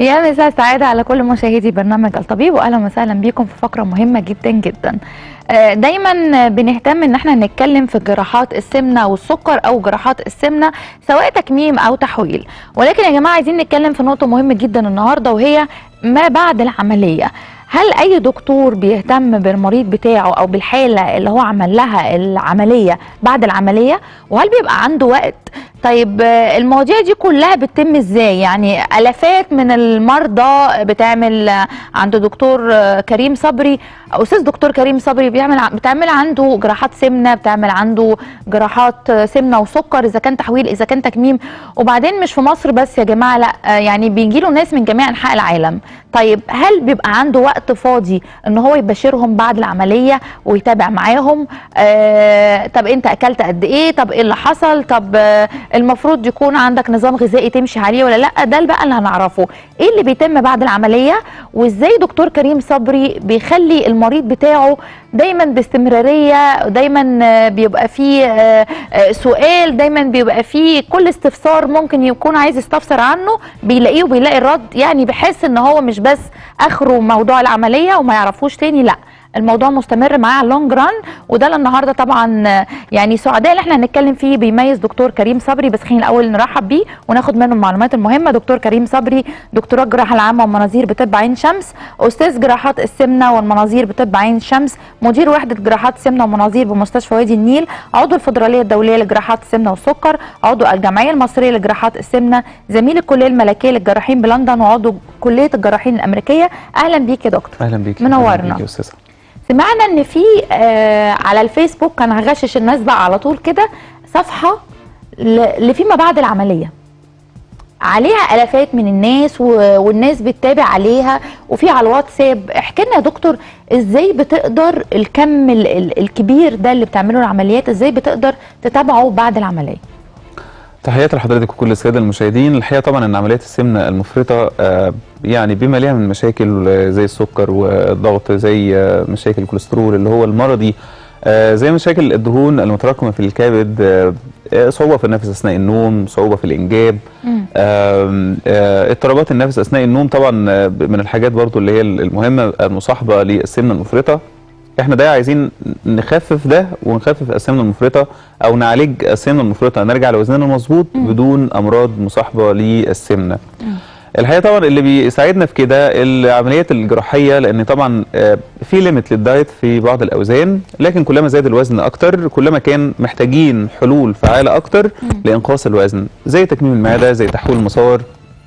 يا مساء السعادة على كل مشاهدي برنامج الطبيب واهلا وسهلا بيكم في فقرة مهمة جدا جدا. آه، دايما بنهتم ان احنا نتكلم في جراحات السمنة والسكر او جراحات السمنة سواء تكميم او تحويل، ولكن يا جماعة عايزين نتكلم في نقطة مهمة جدا النهاردة وهي ما بعد العملية. هل اي دكتور بيهتم بالمريض بتاعه او بالحاله اللي هو عمل لها العمليه بعد العمليه وهل بيبقى عنده وقت طيب آه، المواضيع دي كلها بتتم ازاي يعني الافات من المرضى بتعمل آه، عند دكتور آه، كريم صبري استاذ دكتور كريم صبري بيعمل ع- بتعمل عنده جراحات سمنه بتعمل عنده جراحات آه، سمنه وسكر اذا كان تحويل اذا كان تكميم وبعدين مش في مصر بس يا جماعه لا آه، يعني بيجي له ناس من جميع انحاء العالم طيب هل بيبقى عنده وقت فاضي ان هو يباشرهم بعد العمليه ويتابع معاهم آه طب انت اكلت قد ايه طب ايه اللي حصل طب آه المفروض يكون عندك نظام غذائي تمشي عليه ولا لا ده بقى اللي هنعرفه ايه اللي بيتم بعد العمليه وازاي دكتور كريم صبري بيخلي المريض بتاعه دايما باستمراريه دايما آه، بيبقى فيه آه، آه، سؤال دايما بيبقى فيه كل استفسار ممكن يكون عايز يستفسر عنه بيلاقيه وبيلاقي الرد يعني بحس ان هو مش بس اخره موضوع العمليه وما يعرفوش تاني لا الموضوع مستمر معاه على اللونج ران وده اللي النهارده طبعا آه، يعني سعداء اللي احنا هنتكلم فيه بيميز دكتور كريم صبري بس خلينا الاول نرحب بيه وناخد منه المعلومات المهمه دكتور كريم صبري دكتوراه الجراحه العامه والمناظير بطب عين شمس استاذ جراحات السمنه والمناظير بطب عين شمس مدير وحده جراحات السمنه والمناظير بمستشفى وادي النيل عضو الفدراليه الدوليه لجراحات السمنه والسكر عضو الجمعيه المصريه لجراحات السمنه زميل الكليه الملكيه للجراحين بلندن وعضو كليه الجراحين الامريكيه اهلا بيك يا دكتور اهلا بيك منورنا. أهلاً بيك يا استاذه سمعنا ان في آه على الفيسبوك كان هغشش الناس بقى على طول كده صفحه ل- لفيما بعد العمليه عليها الافات من الناس و- والناس بتتابع عليها وفي على الواتساب احكي لنا يا دكتور ازاي بتقدر الكم ال- ال- الكبير ده اللي بتعمله العمليات ازاي بتقدر تتابعه بعد العمليه تحياتي لحضرتك وكل الساده المشاهدين الحقيقه طبعا ان عمليات السمنه المفرطه آه، يعني بما ليها من مشاكل آه، زي السكر والضغط زي آه، مشاكل الكوليسترول اللي هو المرضي آه، زي مشاكل الدهون المتراكمه في الكبد آه، آه، صعوبه في النفس اثناء النوم صعوبه في الانجاب آم، آه، اضطرابات النفس اثناء النوم طبعا آه، من الحاجات برضو اللي هي المهمه المصاحبه للسمنه المفرطه احنا ده عايزين نخفف ده ونخفف السمنه المفرطه او نعالج السمنه المفرطه نرجع لوزننا المظبوط بدون امراض مصاحبه للسمنه الحقيقه طبعا اللي بيساعدنا في كده العمليات الجراحيه لان طبعا آه، في ليميت للدايت في بعض الاوزان لكن كلما زاد الوزن اكتر كلما كان محتاجين حلول فعاله اكتر لانقاص الوزن زي تكميم المعده زي تحويل المسار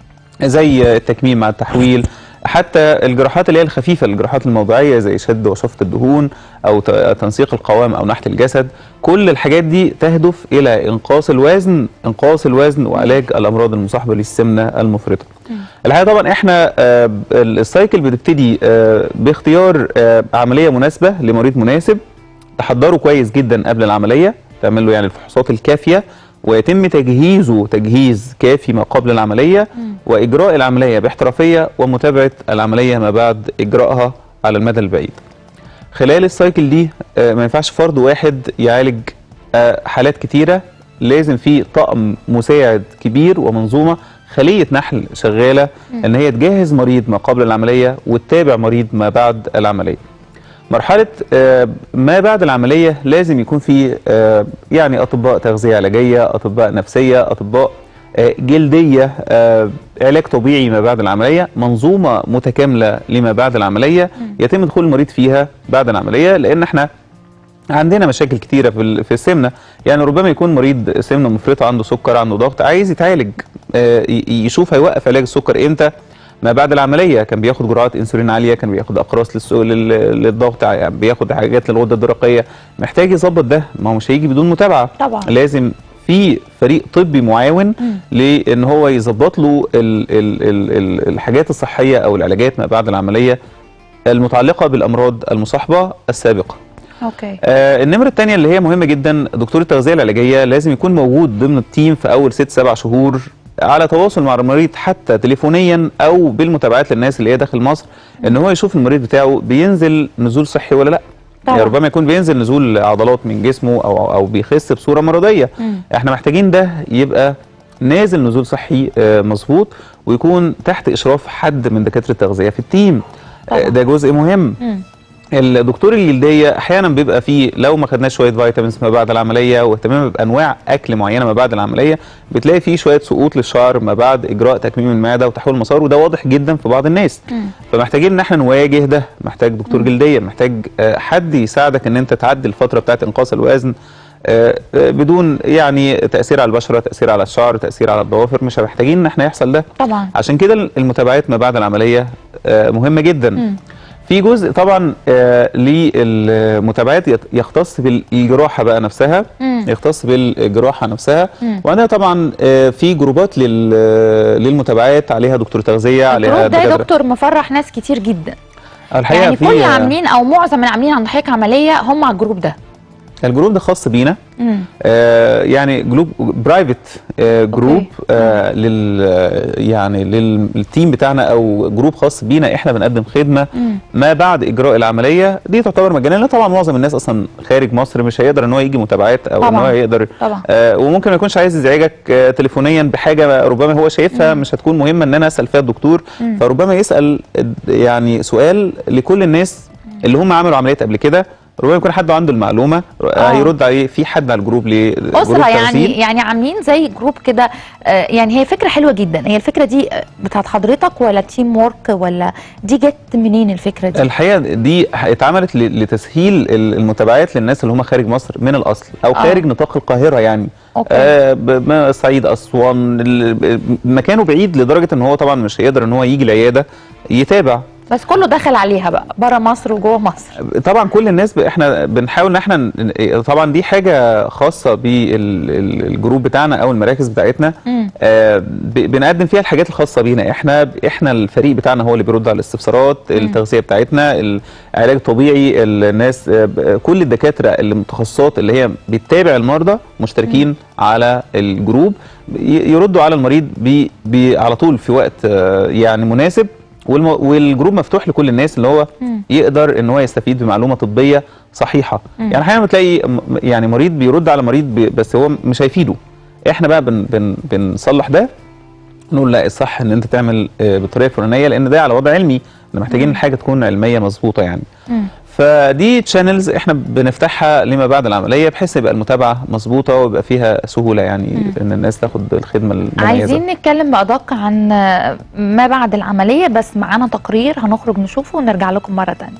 زي التكميم مع التحويل حتى الجراحات اللي هي الخفيفه الجراحات الموضعيه زي شد وشفط الدهون او ت- تنسيق القوام او نحت الجسد كل الحاجات دي تهدف الى انقاص الوزن انقاص الوزن وعلاج الامراض المصاحبه للسمنه المفرطه الحقيقه طبعا احنا آه، السايكل بتبتدي آه، باختيار آه، عمليه مناسبه لمريض مناسب تحضره كويس جدا قبل العمليه تعمل له يعني الفحوصات الكافيه ويتم تجهيزه تجهيز كافي ما قبل العمليه واجراء العمليه باحترافيه ومتابعه العمليه ما بعد اجراءها على المدى البعيد. خلال السايكل دي آه، ما ينفعش فرد واحد يعالج آه، حالات كتيره لازم في طقم مساعد كبير ومنظومه خليه نحل شغاله ان هي تجهز مريض ما قبل العمليه وتتابع مريض ما بعد العمليه. مرحلة آه، ما بعد العملية لازم يكون في آه، يعني أطباء تغذية علاجية أطباء نفسية أطباء آه، جلدية آه، علاج طبيعي ما بعد العملية منظومة متكاملة لما بعد العملية يتم دخول المريض فيها بعد العملية لأن احنا عندنا مشاكل كتيره في ال- في السمنه يعني ربما يكون مريض سمنه مفرطه عنده سكر عنده ضغط عايز يتعالج آه، ي- يشوف هيوقف علاج السكر امتى ما بعد العمليه كان بياخد جرعات انسولين عاليه كان بياخد اقراص للسو- لل- للضغط يعني بياخد حاجات للغده الدرقيه محتاج يظبط ده ما هو مش هيجي بدون متابعه طبعا. لازم في فريق طبي معاون لان هو يظبط له ال ال ال ال الحاجات الصحيه او العلاجات ما بعد العمليه المتعلقه بالامراض المصاحبه السابقه اوكي آه النمرة الثانية اللي هي مهمة جدا دكتور التغذية العلاجية لازم يكون موجود ضمن التيم في أول ست سبع شهور على تواصل مع المريض حتى تليفونيا أو بالمتابعات للناس اللي هي داخل مصر إن هو يشوف المريض بتاعه بينزل نزول صحي ولا لأ طبعا. يعني ربما يكون بينزل نزول عضلات من جسمه أو أو بيخس بصورة مرضية مم. احنا محتاجين ده يبقى نازل نزول صحي آه، مظبوط ويكون تحت اشراف حد من دكاتره التغذيه في التيم طبعا. آه، ده جزء مهم مم. الدكتور الجلديه احيانا بيبقى فيه لو ما خدناش شويه فيتامينز ما بعد العمليه واهتمام بانواع اكل معينه ما بعد العمليه بتلاقي فيه شويه سقوط للشعر ما بعد اجراء تكميم المعده وتحويل المسار وده واضح جدا في بعض الناس مم. فمحتاجين ان احنا نواجه ده محتاج دكتور جلديه محتاج آه، حد يساعدك ان انت تعدي الفتره بتاعت انقاص الوزن آه، آه، بدون يعني تاثير على البشره تاثير على الشعر تاثير على الضوافر مش محتاجين ان احنا يحصل ده طبعا عشان كده المتابعات ما بعد العمليه آه، مهمه جدا مم. في جزء طبعا آه، للمتابعات يت- يختص بالجراحه بقى نفسها مم. يختص بالجراحه نفسها مم. وعندنا طبعا آه، في جروبات لل- للمتابعات عليها دكتور تغذيه عليها الجروب ده يا دكاترة- دكتور مفرح ناس كتير جدا الحقيقه يعني في كل اللي عاملين او معظم اللي عاملين عند حضرتك عمليه هم على الجروب ده الجروب ده خاص بينا مم. آه، يعني جروب برايفت جروب أوكي. آه، لل يعني للتيم بتاعنا او جروب خاص بينا احنا بنقدم خدمه مم. ما بعد اجراء العمليه دي تعتبر مجانيه لان طبعا معظم الناس اصلا خارج مصر مش هيقدر ان هو يجي متابعات او ان طبعاً. هو يقدر طبعا آه وممكن ما يكونش عايز يزعجك آه تليفونيا بحاجه ربما هو شايفها مش هتكون مهمه ان انا اسال فيها الدكتور مم. فربما يسال آه، يعني سؤال لكل الناس اللي هم عملوا عمليات قبل كده ربما يكون حد عنده المعلومه آه. هيرد عليه في حد على الجروب ليه جروب اسره يعني تغذيل. يعني عاملين زي جروب كده آه، يعني هي فكره حلوه جدا هي الفكره دي آه، بتاعت حضرتك ولا تيم وورك ولا دي جت منين الفكره دي الحقيقه دي اتعملت ل- لتسهيل ال- المتابعات للناس اللي هم خارج مصر من الاصل او آه. خارج نطاق القاهره يعني أوكي. آه ب- ما- الصعيد اسوان ال- ب- مكانه بعيد لدرجه ان هو طبعا مش هيقدر ان هو يجي العياده يتابع بس كله دخل عليها بقى بره مصر وجوه مصر طبعا كل الناس ب- احنا بنحاول ان احنا ن- طبعا دي حاجه خاصه بالجروب بتاعنا او المراكز بتاعتنا مم. آه، ب- بنقدم فيها الحاجات الخاصه بينا احنا احنا الفريق بتاعنا هو اللي بيرد على الاستفسارات التغذيه بتاعتنا العلاج الطبيعي الناس آه، ب- كل الدكاتره المتخصصات اللي هي بتتابع المرضى مشتركين على الجروب ي- يردوا على المريض بي بي على طول في وقت آه، يعني مناسب والم- والجروب مفتوح لكل الناس اللي هو مم. يقدر ان هو يستفيد بمعلومه طبيه صحيحه مم. يعني احيانا بتلاقي م- يعني مريض بيرد على مريض بي بس هو مش هيفيده احنا بقى بن بن بنصلح ده نقول لا الصح ان انت تعمل آه، بالطريقه الفلانيه لان ده على وضع علمي احنا محتاجين الحاجه تكون علميه مظبوطه يعني مم. فدي تشانلز احنا بنفتحها لما بعد العمليه بحيث يبقى المتابعه مظبوطه ويبقى فيها سهوله يعني ان الناس تاخد الخدمه المميزه عايزين نتكلم بأدق عن آه، ما بعد العملية بس معانا تقرير هنخرج نشوفه ونرجع لكم مرة تانية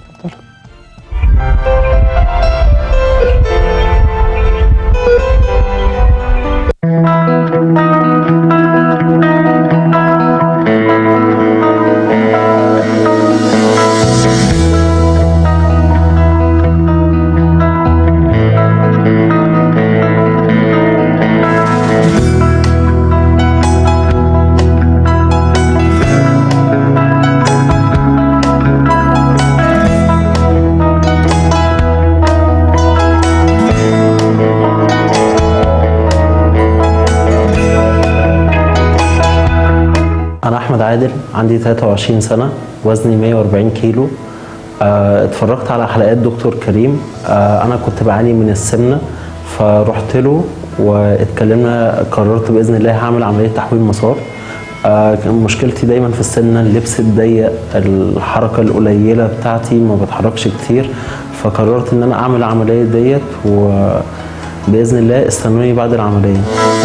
أنا أحمد عادل عندي 23 سنة وزني 140 كيلو آه، اتفرجت على حلقات دكتور كريم آه، أنا كنت بعاني من السمنة فرحت له واتكلمنا قررت بإذن الله هعمل عملية تحويل مسار آه، كان مشكلتي دايما في السمنة اللبس الضيق الحركة القليلة بتاعتي ما بتحركش كتير فقررت إن أنا أعمل العملية ديت وبإذن الله استنوني بعد العملية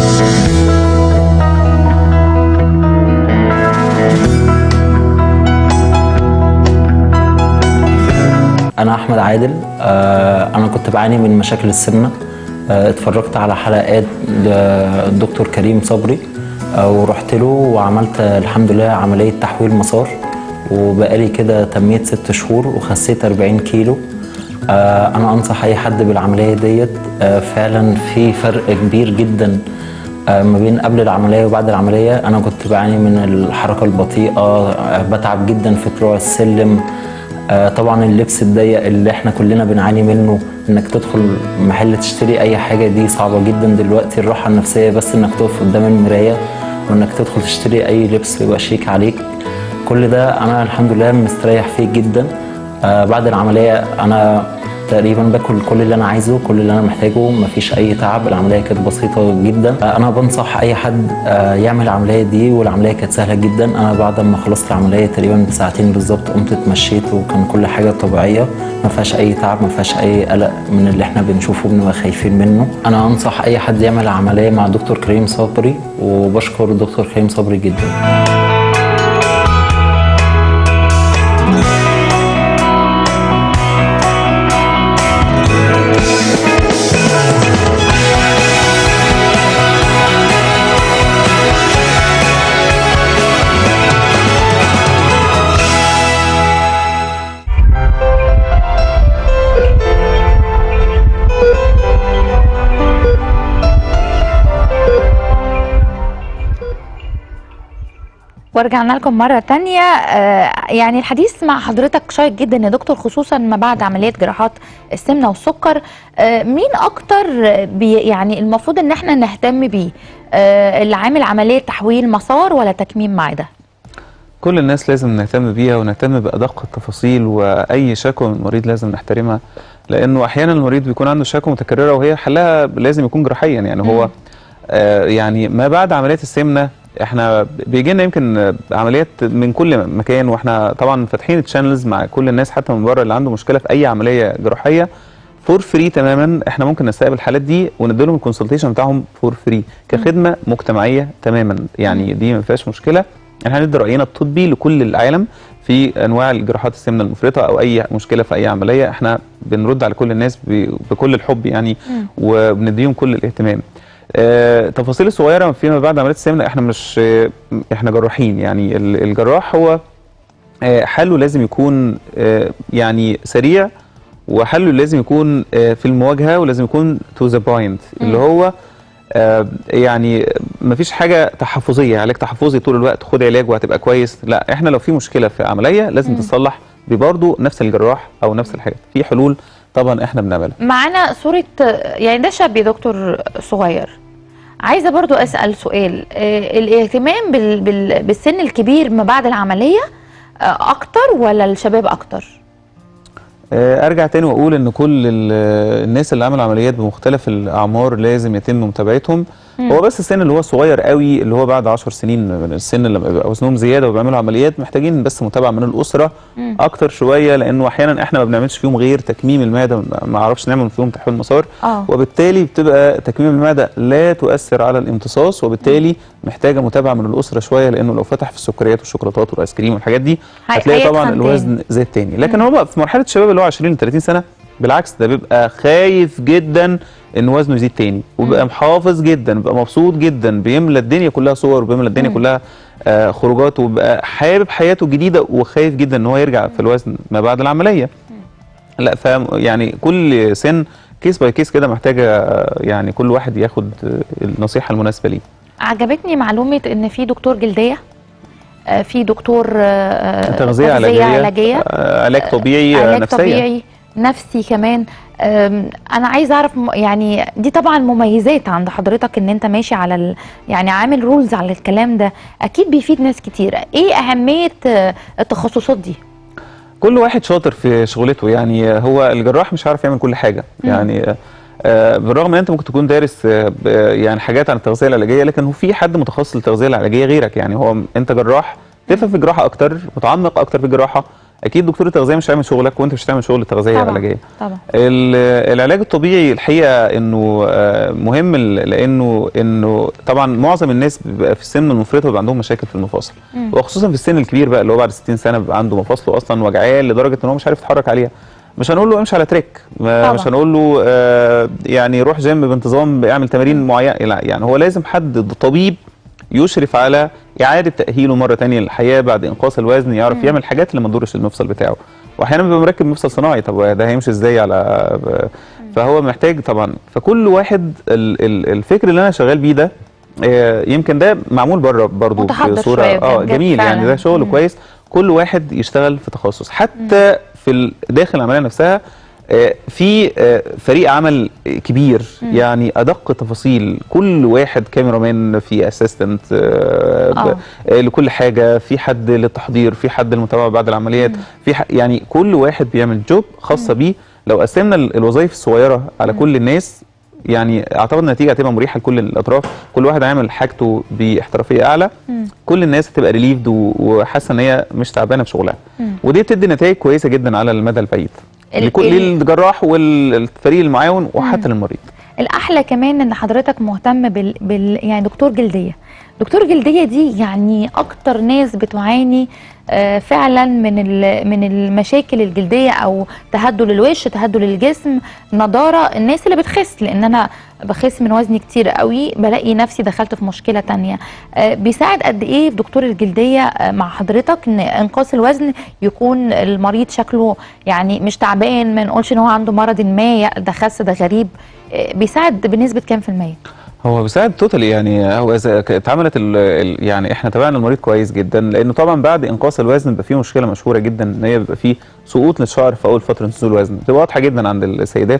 انا احمد عادل آه، انا كنت بعاني من مشاكل السمنه آه، اتفرجت على حلقات للدكتور كريم صبري آه، ورحت له وعملت آه، الحمد لله عمليه تحويل مسار وبقالي كده تميت ست شهور وخسيت 40 كيلو آه، انا انصح اي حد بالعمليه ديت آه، فعلا في فرق كبير جدا آه، ما بين قبل العمليه وبعد العمليه انا كنت بعاني من الحركه البطيئه آه، بتعب جدا في طلوع السلم آه، طبعا اللبس الضيق اللي احنا كلنا بنعاني منه انك تدخل محل تشتري اي حاجه دي صعبه جدا دلوقتي الراحه النفسيه بس انك تقف قدام المرايه وانك تدخل تشتري اي لبس يبقى شيك عليك كل ده انا الحمد لله مستريح فيه جدا آه بعد العمليه انا تقريبا باكل كل اللي انا عايزه كل اللي انا محتاجه مفيش اي تعب العمليه كانت بسيطه جدا آه، انا بنصح اي حد آه، يعمل العمليه دي والعمليه كانت سهله جدا انا بعد ما خلصت العمليه تقريبا بساعتين بالظبط قمت اتمشيت وكان كل حاجه طبيعيه ما فيهاش اي تعب ما فيهاش اي قلق من اللي احنا بنشوفه بنبقى خايفين منه انا انصح اي حد يعمل عمليه مع دكتور كريم صبري وبشكر الدكتور كريم صبري جدا ورجعنا لكم مرة تانية آه، يعني الحديث مع حضرتك شيق جدا يا دكتور خصوصا ما بعد عملية جراحات السمنة والسكر آه، مين أكتر بي يعني المفروض إن احنا نهتم بيه آه، اللي عامل عملية تحويل مسار ولا تكميم معدة كل الناس لازم نهتم بيها ونهتم بأدق التفاصيل وأي شكوى من المريض لازم نحترمها لأنه أحيانا المريض بيكون عنده شكوى متكررة وهي حلها لازم يكون جراحيا يعني هو آه يعني ما بعد عملية السمنة احنا بيجي لنا يمكن عمليات من كل مكان واحنا طبعا فاتحين الشانلز مع كل الناس حتى من بره اللي عنده مشكله في اي عمليه جراحيه فور فري تماما احنا ممكن نستقبل الحالات دي ونديلهم الكونسلتيشن بتاعهم فور فري كخدمه مجتمعيه تماما يعني دي ما فيهاش مشكله احنا هندي راينا الطبي لكل العالم في انواع الجراحات السمنه المفرطه او اي مشكله في اي عمليه احنا بنرد على كل الناس ب- بكل الحب يعني وبنديهم كل الاهتمام آه، تفاصيل الصغيره فيما بعد عمليه السمنه احنا مش آه، احنا جراحين يعني ال- الجراح هو آه، حله لازم يكون آه، يعني سريع وحله لازم يكون آه، في المواجهه ولازم يكون تو ذا بوينت اللي هو آه، يعني مفيش حاجه تحفظيه علاج تحفظي طول الوقت خد علاج وهتبقى كويس لا احنا لو في مشكله في عمليه لازم تصلح ببرضه نفس الجراح او نفس الحاجات في حلول طبعا احنا بنعملها معانا صورة يعني ده شاب يا دكتور صغير عايزة برضو أسأل سؤال آه، الاهتمام بال بال بالسن الكبير ما بعد العملية آه، أكتر ولا الشباب أكتر؟ آه، ارجع تاني واقول ان كل ال- الناس اللي عملوا عمليات بمختلف الاعمار لازم يتم متابعتهم هو بس السن اللي هو صغير قوي اللي هو بعد 10 سنين من السن اللي بيبقى وزنهم زياده وبيعملوا عمليات محتاجين بس متابعه من الاسره اكتر شويه لانه احيانا احنا ما بنعملش فيهم غير تكميم المعده ما- ما اعرفش نعمل فيهم تحويل مسار آه. وبالتالي بتبقى تكميم المعده لا تؤثر على الامتصاص وبالتالي محتاجه متابعه من الاسره شويه لانه لو فتح في السكريات والشوكولاتات والايس كريم والحاجات دي هي- هتلاقي طبعا هيتخن الوزن زاد تاني لكن هو بقى في مرحله الشباب اللي هو 20 ل 30 سنه بالعكس ده بيبقى خايف جدا ان وزنه يزيد تاني وبيبقى محافظ جدا بيبقى مبسوط جدا بيملى الدنيا كلها صور وبيملى الدنيا كلها آه خروجات وبيبقى حابب حياته جديده وخايف جدا ان هو يرجع في الوزن ما بعد العمليه لا ف يعني كل سن كيس باي كيس كده محتاجه آه، يعني كل واحد ياخد آه، النصيحه المناسبه ليه عجبتني معلومة إن في دكتور جلدية آه، في دكتور آه، تغذيه علاجيه علاجية آه علاج طبيعي آه، علاج نفسيا طبيعي نفسي كمان أم، انا عايزه اعرف م- يعني دي طبعا مميزات عند حضرتك ان انت ماشي على ال... يعني عامل رولز على الكلام ده اكيد بيفيد ناس كتير ايه اهميه آه، التخصصات دي كل واحد شاطر في شغلته يعني هو الجراح مش عارف يعمل كل حاجه يعني آه، بالرغم ان انت ممكن تكون دارس آه، ب- يعني حاجات عن التغذيه العلاجيه لكن هو في حد متخصص للتغذيه العلاجيه غيرك يعني هو انت جراح تفهم في الجراحه اكتر متعمق اكتر في الجراحه اكيد دكتور التغذيه مش هيعمل شغلك وانت مش هتعمل شغل التغذيه طبعا العلاجيه طبعا ال- العلاج الطبيعي الحقيقه انه آه، مهم ل- لانه انه طبعا معظم الناس بيبقى في السن المفرطه بيبقى عندهم مشاكل في المفاصل وخصوصا في السن الكبير بقى اللي هو بعد 60 سنه بيبقى عنده مفاصله اصلا وجعاه لدرجه ان هو مش عارف يتحرك عليها مش هنقول له امشي على تريك ما- طبعا. مش هنقول له آه، يعني روح جيم بانتظام اعمل تمارين معينه لا يعني هو لازم حد طبيب يشرف على اعاده تاهيله مره تانية للحياه بعد انقاص الوزن يعرف يعمل حاجات اللي ما تضرش المفصل بتاعه واحيانا بيبقى مركب مفصل صناعي طب ده هيمشي ازاي على فهو محتاج طبعا فكل واحد ال- ال- الفكر اللي انا شغال بيه ده آه، يمكن ده معمول بره برضه متحضر بصوره شوية اه بجد جميل يعني فعلاً. ده شغل مم. كويس كل واحد يشتغل في تخصص حتى في ال- داخل العمليه نفسها آه، في آه، فريق عمل كبير يعني ادق تفاصيل كل واحد كاميرامان في اسيستنت آه. لكل حاجه في حد للتحضير في حد للمتابعه بعد العمليات في ح... يعني كل واحد بيعمل جوب خاصه بيه لو قسمنا ال- الوظائف الصغيره على كل الناس يعني اعتقد النتيجه هتبقى مريحه لكل الاطراف كل واحد هيعمل حاجته باحترافيه اعلى مم. كل الناس هتبقى ريليفد وحاسه ان هي مش تعبانه في شغلها مم. ودي بتدي نتائج كويسه جدا على المدى البعيد ال- لكل ال- للجراح والفريق المعاون وحتى للمريض الاحلى كمان ان حضرتك مهتم بال, بال... يعني دكتور جلديه دكتور جلديه دي يعني اكتر ناس بتعاني آه، فعلا من ال... من المشاكل الجلديه او تهدل الوش تهدل الجسم نضاره الناس اللي بتخس لان انا بخس من وزني كتير قوي بلاقي نفسي دخلت في مشكله تانية آه، بيساعد قد ايه في دكتور الجلديه آه، مع حضرتك ان انقاص الوزن يكون المريض شكله يعني مش تعبان ما نقولش ان هو عنده مرض ما يا ده خس ده غريب آه، بيساعد بنسبه كام في الميه هو بيساعد توتالي يعني هو اذا ك- اتعملت ال ال يعني احنا تابعنا المريض كويس جدا لانه طبعا بعد انقاص الوزن بيبقى فيه مشكله مشهوره جدا ان هي بيبقى فيه سقوط للشعر في اول فتره نزول الوزن بتبقى واضحه جدا عند السيدات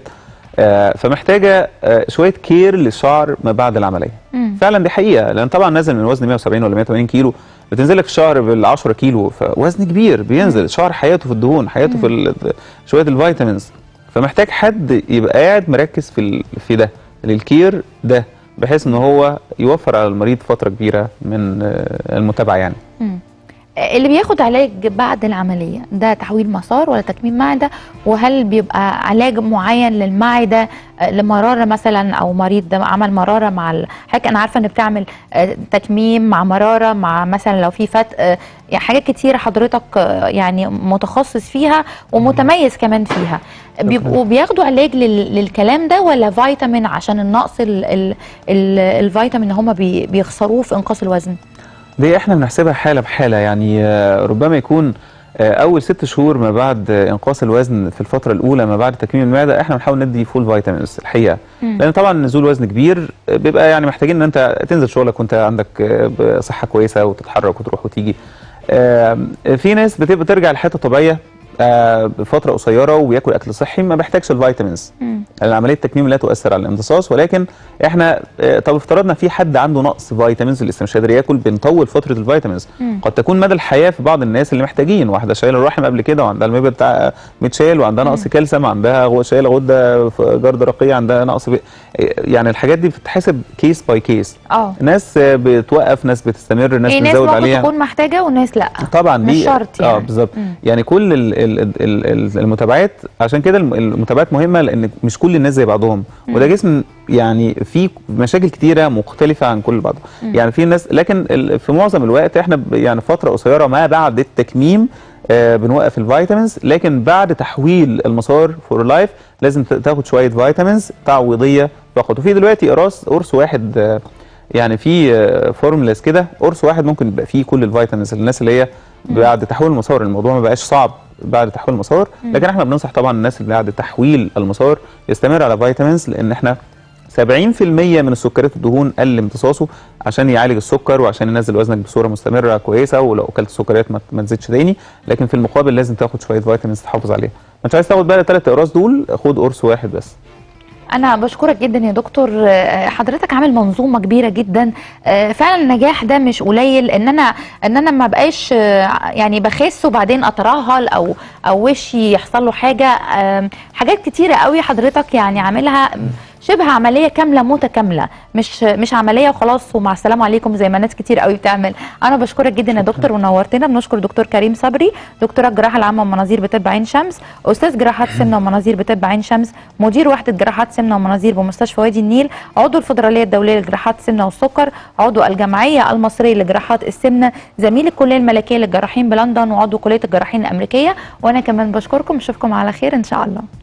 آه فمحتاجه آه شويه كير للشعر ما بعد العمليه مم. فعلا دي حقيقه لان طبعا نازل من وزن 170 ولا 180 كيلو بتنزل لك الشعر بال 10 كيلو فوزن كبير بينزل شعر حياته في الدهون حياته في ال- شويه الفيتامينز فمحتاج حد يبقى قاعد مركز في ال- في ده للكير ده بحيث ان هو يوفر على المريض فتره كبيره من آه، المتابعه يعني مم. آه، اللي بياخد علاج بعد العمليه ده تحويل مسار ولا تكميم معده وهل بيبقى علاج معين للمعده آه، لمراره مثلا او مريض ده عمل مراره مع ال- حضرتك انا عارفه ان بتعمل آه، تكميم مع مراره مع مثلا لو في فتق آه، يعني حاجات كتير حضرتك آه، يعني متخصص فيها ومتميز كمان فيها بيبقوا بياخدوا علاج لل- للكلام ده ولا فيتامين عشان النقص ال- ال- ال- الفيتامين اللي هم بي- بيخسروه في انقاص الوزن دي احنا بنحسبها حاله بحاله يعني آه، ربما يكون آه، اول ست شهور ما بعد آه، انقاص الوزن في الفتره الاولى ما بعد تكميم المعده احنا بنحاول ندي فول فيتامينز الحقيقه مم. لان طبعا نزول وزن كبير آه، بيبقى يعني محتاجين ان انت تنزل شغلك وانت عندك آه، صحه كويسه وتتحرك وتروح وتيجي آه، في ناس بتبقى ترجع لحياتها طبيعيه آه، بفتره قصيره وبياكل اكل صحي ما بيحتاجش الفيتامينز مم. عمليه التكميم لا تؤثر على الامتصاص ولكن احنا آه، طب افترضنا في حد عنده نقص فيتامينز لسه مش قادر ياكل بنطول فتره الفيتامينز مم. قد تكون مدى الحياه في بعض الناس اللي محتاجين واحده شايله الرحم قبل كده وعندها المبيض بتاع متشال وعندها نقص كالسيوم عندها غو- شايله غده ف- جرد رقيه عندها نقص في يعني الحاجات دي بتتحسب كيس باي كيس اه ناس آه، بتوقف ناس بتستمر ناس إيه ناس بتزود ممكن عليها تكون محتاجه وناس لا طبعا مش دي شرط اه يعني. بالظبط مم. يعني كل ال ال ال ال المتابعات عشان كده الم- المتابعات مهمه لان مش كل الناس زي بعضهم وده جسم يعني فيه مشاكل كتيره مختلفه عن كل بعض يعني في ناس لكن ال- في معظم الوقت احنا ب- يعني فتره قصيره ما بعد التكميم آه بنوقف الفيتامينز لكن بعد تحويل المسار فور لايف لازم ت- تاخد شويه فيتامينز تعويضيه فقط وفي دلوقتي قراص قرص واحد آه يعني في آه، فورمولاز كده قرص واحد ممكن يبقى فيه كل الفيتامينز للناس اللي هي بعد تحويل المسار الموضوع ما بقاش صعب بعد تحويل المسار لكن احنا بننصح طبعا الناس اللي بعد تحويل المسار يستمر على فيتامينز لان احنا 70% من السكريات الدهون قل امتصاصه عشان يعالج السكر وعشان ينزل وزنك بصوره مستمره كويسه ولو اكلت سكريات ما ما تزيدش تاني لكن في المقابل لازم تاخد شويه فيتامينز تحافظ عليها ما انت عايز تاخد بقى الثلاث اقراص دول خد قرص واحد بس انا بشكرك جدا يا دكتور آه، حضرتك عامل منظومه كبيره جدا آه، فعلا النجاح ده مش قليل ان انا ان انا ما بقاش آه، يعني بخس وبعدين اترهل او او وشي يحصل له حاجه آم، حاجات كتيره قوي حضرتك يعني عاملها شبه عمليه كامله متكامله مش مش عمليه وخلاص ومع السلامه عليكم زي ما ناس كتير قوي بتعمل انا بشكرك جدا يا دكتور ونورتنا بنشكر دكتور كريم صبري دكتوره الجراحه العامه ومناظير بطب عين شمس استاذ جراحات سمنه ومناظير بطب عين شمس مدير وحده جراحات سمنه ومناظير بمستشفى وادي النيل عضو الفدراليه الدوليه لجراحات السمنه والسكر عضو الجمعيه المصريه لجراحات السمنه زميل الكليه الملكيه للجراحين بلندن وعضو كليه الجراحين الامريكيه وانا كمان بشكركم اشوفكم على خير ان شاء الله